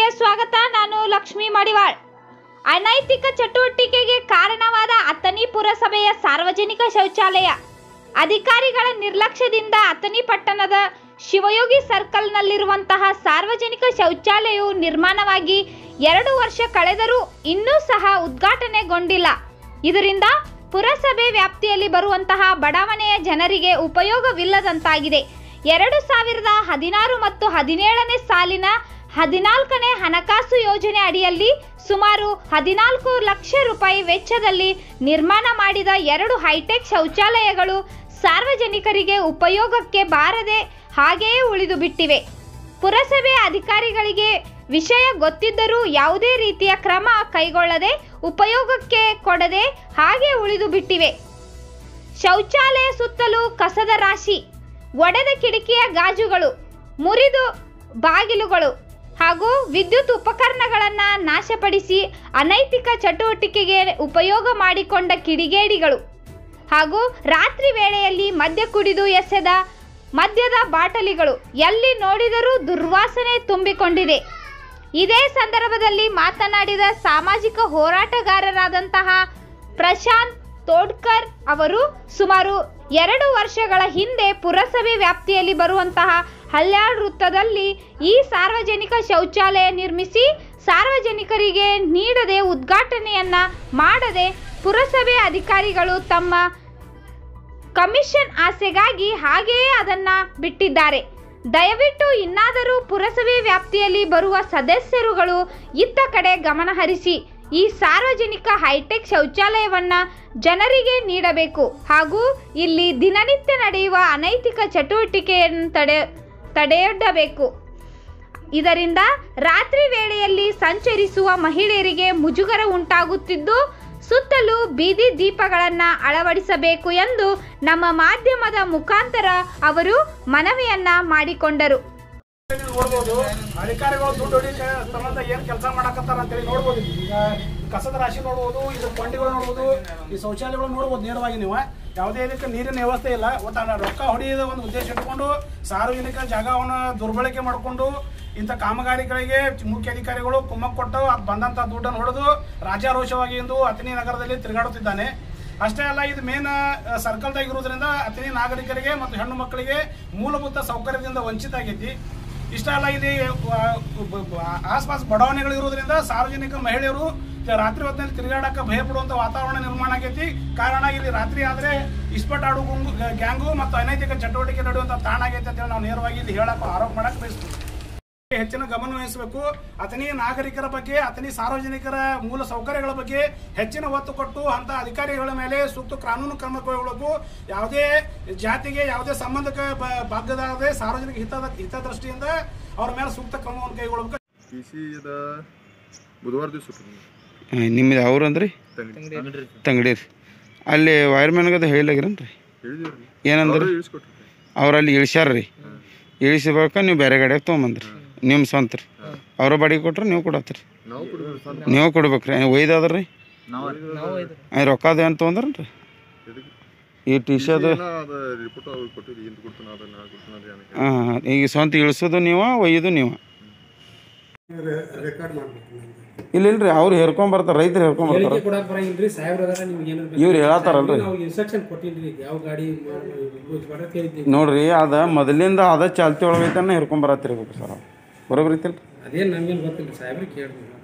ಸ್ವಾಗತ ನಾನು ಲಕ್ಷ್ಮೀ ಮಡಿವಾಳ್ ಅನೈತಿಕ ಚಟುವಟಿಕೆಗೆ ಕಾರಣವಾದ ಅಥಣಿ ಪುರಸಭೆಯ ಸಾರ್ವಜನಿಕ ಶೌಚಾಲಯ ಅಧಿಕಾರಿಗಳ ನಿರ್ಲಕ್ಷ್ಯದಿಂದ ಅಥಣಿ ಪಟ್ಟಣದ ಶಿವಯೋಗಿ ಸರ್ಕಲ್ನಲ್ಲಿರುವಂತಹ ಸಾರ್ವಜನಿಕ ಶೌಚಾಲಯವು ನಿರ್ಮಾಣವಾಗಿ ಎರಡು ವರ್ಷ ಕಳೆದರೂ ಇನ್ನೂ ಸಹ ಉದ್ಘಾಟನೆಗೊಂಡಿಲ್ಲ ಇದರಿಂದ ಪುರಸಭೆ ವ್ಯಾಪ್ತಿಯಲ್ಲಿ ಬರುವಂತಹ ಬಡಾವಣೆಯ ಜನರಿಗೆ ಉಪಯೋಗವಿಲ್ಲದಂತಾಗಿದೆ ಎರಡು ಸಾವಿರದ ಹದಿನಾರು ಮತ್ತು ಹದಿನೇಳನೇ ಸಾಲಿನ ಹದಿನಾಲ್ಕನೇ ಹಣಕಾಸು ಯೋಜನೆ ಅಡಿಯಲ್ಲಿ ಸುಮಾರು ಹದಿನಾಲ್ಕು ಲಕ್ಷ ರೂಪಾಯಿ ವೆಚ್ಚದಲ್ಲಿ ನಿರ್ಮಾಣ ಮಾಡಿದ ಎರಡು ಹೈಟೆಕ್ ಶೌಚಾಲಯಗಳು ಸಾರ್ವಜನಿಕರಿಗೆ ಉಪಯೋಗಕ್ಕೆ ಬಾರದೆ ಹಾಗೆಯೇ ಉಳಿದು ಬಿಟ್ಟಿವೆ ಪುರಸಭೆ ಅಧಿಕಾರಿಗಳಿಗೆ ವಿಷಯ ಗೊತ್ತಿದ್ದರೂ ಯಾವುದೇ ರೀತಿಯ ಕ್ರಮ ಕೈಗೊಳ್ಳದೆ ಉಪಯೋಗಕ್ಕೆ ಕೊಡದೆ ಹಾಗೆ ಉಳಿದು ಬಿಟ್ಟಿವೆ ಶೌಚಾಲಯ ಸುತ್ತಲೂ ಕಸದ ರಾಶಿ ಒಡೆದ ಕಿಟಕಿಯ ಗಾಜುಗಳು ಮುರಿದು ಬಾಗಿಲುಗಳು ಹಾಗೂ ವಿದ್ಯುತ್ ಉಪಕರಣಗಳನ್ನು ನಾಶಪಡಿಸಿ ಅನೈತಿಕ ಚಟುವಟಿಕೆಗೆ ಉಪಯೋಗ ಮಾಡಿಕೊಂಡ ಕಿಡಿಗೇಡಿಗಳು ಹಾಗೂ ರಾತ್ರಿ ವೇಳೆಯಲ್ಲಿ ಮದ್ಯ ಕುಡಿದು ಎಸೆದ ಮದ್ಯದ ಬಾಟಲಿಗಳು ಎಲ್ಲಿ ನೋಡಿದರೂ ದುರ್ವಾಸನೆ ತುಂಬಿಕೊಂಡಿದೆ ಇದೇ ಸಂದರ್ಭದಲ್ಲಿ ಮಾತನಾಡಿದ ಸಾಮಾಜಿಕ ಹೋರಾಟಗಾರರಾದಂತಹ ಪ್ರಶಾಂತ್ ತೋಡ್ಕರ್ ಅವರು ಸುಮಾರು ಎರಡು ವರ್ಷಗಳ ಹಿಂದೆ ಪುರಸಭೆ ವ್ಯಾಪ್ತಿಯಲ್ಲಿ ಬರುವಂತಹ ಹಲ್ಯಾಳ್ ವೃತ್ತದಲ್ಲಿ ಈ ಸಾರ್ವಜನಿಕ ಶೌಚಾಲಯ ನಿರ್ಮಿಸಿ ಸಾರ್ವಜನಿಕರಿಗೆ ನೀಡದೆ ಉದ್ಘಾಟನೆಯನ್ನ ಮಾಡದೆ ಪುರಸಭೆ ಅಧಿಕಾರಿಗಳು ತಮ್ಮ ಕಮಿಷನ್ ಆಸೆಗಾಗಿ ಹಾಗೆಯೇ ಅದನ್ನ ಬಿಟ್ಟಿದ್ದಾರೆ ದಯವಿಟ್ಟು ಇನ್ನಾದರೂ ಪುರಸಭೆ ವ್ಯಾಪ್ತಿಯಲ್ಲಿ ಬರುವ ಸದಸ್ಯರುಗಳು ಇತ್ತ ಕಡೆ ಗಮನ ಹರಿಸಿ ಈ ಸಾರ್ವಜನಿಕ ಹೈಟೆಕ್ ಶೌಚಾಲಯವನ್ನ ಜನರಿಗೆ ನೀಡಬೇಕು ಹಾಗೂ ಇಲ್ಲಿ ದಿನನಿತ್ಯ ನಡೆಯುವ ಅನೈತಿಕ ಚಟುವಟಿಕೆಯನ್ನು ತಡೆ ತಡೆಯೊಡ್ಡಬೇಕು ಇದರಿಂದ ರಾತ್ರಿ ವೇಳೆಯಲ್ಲಿ ಸಂಚರಿಸುವ ಮಹಿಳೆಯರಿಗೆ ಮುಜುಗರ ಉಂಟಾಗುತ್ತಿದ್ದು ಸುತ್ತಲೂ ಬೀದಿ ದೀಪಗಳನ್ನು ಅಳವಡಿಸಬೇಕು ಎಂದು ನಮ್ಮ ಮಾಧ್ಯಮದ ಮುಖಾಂತರ ಅವರು ಮನವಿಯನ್ನ ಮಾಡಿಕೊಂಡರು ನೋಡ್ಬೋದು ಅಧಿಕಾರಿಗಳು ದುಡ್ಡು ಹೊಡಿಲಿಕ್ಕೆ ಸಂಬಂಧ ಏನ್ ಕೆಲಸ ಮಾಡಕತ್ತಾರ ಅಂತೇಳಿ ನೋಡ್ಬೋದು ಈಗ ಕಸದ ರಾಶಿ ನೋಡ್ಬೋದು ಇದು ಕೊಂಡಿಗಳು ನೋಡ್ಬೋದು ಈ ಶೌಚಾಲಯಗಳು ನೋಡ್ಬೋದು ನೇರವಾಗಿ ನೀವು ಯಾವುದೇ ಇದಕ್ಕೆ ನೀರಿನ ವ್ಯವಸ್ಥೆ ಇಲ್ಲ ಒಟ್ಟು ರೊಕ್ಕ ಹೊಡೆಯೋದ ಒಂದು ಉದ್ದೇಶ ಇಟ್ಕೊಂಡು ಸಾರ್ವಜನಿಕ ಜಾಗವನ್ನು ದುರ್ಬಳಕೆ ಮಾಡಿಕೊಂಡು ಇಂಥ ಕಾಮಗಾರಿಗಳಿಗೆ ಮುಖ್ಯ ಅಧಿಕಾರಿಗಳು ಕುಮ್ಮಕ್ ಕೊಟ್ಟು ಅದು ಬಂದಂಥ ದುಡ್ಡನ್ನು ಹೊಡೆದು ರಾಜ್ಯಾರೋಷವಾಗಿ ಎಂದು ಅಥಣಿ ನಗರದಲ್ಲಿ ತಿರುಗಾಡುತ್ತಿದ್ದಾನೆ ಅಷ್ಟೇ ಅಲ್ಲ ಇದು ಮೇನ್ ಸರ್ಕಲ್ದಾಗ ಇರೋದ್ರಿಂದ ಅಥಣಿ ನಾಗರಿಕರಿಗೆ ಮತ್ತು ಹೆಣ್ಣು ಮಕ್ಕಳಿಗೆ ಮೂಲಭೂತ ಸೌಕರ್ಯದಿಂದ ವಂಚಿತ ಆಗೈತಿ ಇಷ್ಟ ಅಲ್ಲ ಇಲ್ಲಿ ಆ, ಬ- ಬ- ಆಸ್ಪಾಸ್ ಬಡಾವಣೆಗಳು ಇರೋದ್ರಿಂದ ಸಾರ್ವಜನಿಕ ಮಹಿಳೆಯರು ರಾತ್ರಿ ಹೊತ್ತಿನಲ್ಲಿ ತಿರುಗಾಡಕ್ಕೆ ಭಯ ಪಡುವಂತ ವಾತಾವರಣ ನಿರ್ಮಾಣ ಆಗೈತಿ ಕಾರಣ ಇಲ್ಲಿ ರಾತ್ರಿ ಆದ್ರೆ ಇಸ್ಪಟ್ ಆಡು ಗುಂಗು ಗ್ಯಾಂಗು ಮತ್ತು ಅನೈತಿಕ ಚಟುವಟಿಕೆ ನಡೆಯುವಂತ ತಾಣ ಆಗೈತೆ ಅಂತ ಹೇಳಿ ನಾವು ನೇರವಾಗಿ ಇಲ್ಲಿ ಹೇಳಕ್ಕೆ ಆರೋಪ ಮಾಡಕ್ ಬಯಸ್ತೀವಿ ಹೆಚ್ಚಿನ ಗಮನ ವಹಿಸಬೇಕು ಅಥಣಿ ನಾಗರಿಕರ ಬಗ್ಗೆ ಅಥಣಿ ಸಾರ್ವಜನಿಕರ ಮೂಲ ಸೌಕರ್ಯಗಳ ಬಗ್ಗೆ ಹೆಚ್ಚಿನ ಒತ್ತು ಕೊಟ್ಟು ಅಂತ ಅಧಿಕಾರಿಗಳ ಮೇಲೆ ಸೂಕ್ತ ಕಾನೂನು ಕ್ರಮ ಕೈಗೊಳ್ಳಬೇಕು ಯಾವುದೇ ಜಾತಿಗೆ ಯಾವುದೇ ಸಂಬಂಧಕ್ಕೆ ಬ- ಬಾಧ್ಯದಾಗದೆ ಸಾರ್ವಜನಿಕ ಹಿತದ ಹಿತದೃಷ್ಟಿಯಿಂದ ಅವ್ರ ಮೇಲೆ ಸೂಕ್ತ ಕ್ರಮವನ್ನು ಕೈಗೊಳ್ಳಬೇಕು ಟಿ ಸಿದ ಬುಧವಾರ ದಿವಸ ನಿಮ್ಮದು ಅವ್ರು ಅಂದ್ರಿ ತಂಗಡಿ ತಂಗಡಿ ರೀ ಅಲ್ಲಿ ವೈರ್ಮ್ಯಾನ್ಗದು ಹೇಳಿಲಾಗಿರನ್ರಿ ಹೇಳಿದಿವ್ರಿ ಏನಂದ್ರಿ ಅವರು ಇಳಿಸ್ಕೊಟ್ರಿ ಅವ್ರು ಅಲ್ಲಿ ಇಳಿಸ್ಯಾರ ರೀ ಇಳಿಸ್ಬೇಕಾ ನೀವು ಬೇರೆ ಗಾಡಿಯಾಗ ತೊಗೊಂಬಂದ್ರಿ ನಿಮ್ಮ ಸ್ವಂತ ರೀ ಅವ್ರ ಬಾಡಿಗೆ ಕೊಟ್ರೆ ನೀವು ಕೊಡತ್ತೀರಿ ನಾವು ಕೊಡ್ಬೇಕು ನೀವು ಕೊಡ್ಬೇಕ್ರಿ ಒಯ್ದದ ರೀ ಅಯ್ಯ ರೊಕ್ಕ ಅದ ಏನು ತೊಗೊಂಡ್ರಿ ಈ ಟಿ ಶರ್ಟ್ ಅದ ರಿಪೋರ್ಟ್ ಅವ್ರಿಗೆ ಕೊಟ್ಟಿರಿ ಇಂತ ಕೊಡ್ತಾನ ಅದನ್ನ ಕೊಡ್ತಾನ ಅದು ಏನಕ್ಕೆ ಹಾಂ ಈಗ ಸ್ವಂತ ಇಳಿಸೋದು ನೀವು ಒಯ್ಯೋದು ನೀವು ಇಲ್ಲ ಇಲ್ರಿ ಅವ್ರು ಹೇರ್ಕೊಂಬರ್ತಾರೆ ರೈತರು ಹೇರ್ಕೊಂಬರ್ತಾರೆ ಕೊಡಕ್ ಬರಂಗಿಲ್ರಿ ಸಾಹೇಬ್ರ ಅದಾರ ನಿಮ್ಗೆ ಏನಾರ ಇವ್ರು ಹೇಳತ್ತಾರಲ್ರಿ ನಾವು ಇನ್ಸ್ಟ್ರಕ್ಷನ್ ಕೊಟ್ಟಿಲ್ರಿ ಯಾವ ಗಾಡಿ ಯೂಸ್ ಮಾಡಕ್ ಹೇಳಿದ್ವಿ ನೋಡ್ರಿ ಅದ ಮೊದಲಿಂದ ಅದ ಚಾಲ್ತಿ ಒಳಗೈತನ ಹೇರ್ಕೊಂಬರತ್ತಿರ್ಬೇಕು ಸರ್ ಬರೋಬ್ರಿ ಐತಿಲ್ರಿ ಅದೇನ್ ನಮ್ಗೇನ್ ಗೊತ್ತಿಲ್ಲ ಸಾಹೇಬ್ರಿಗೆ ಕೇಳ್ರಿ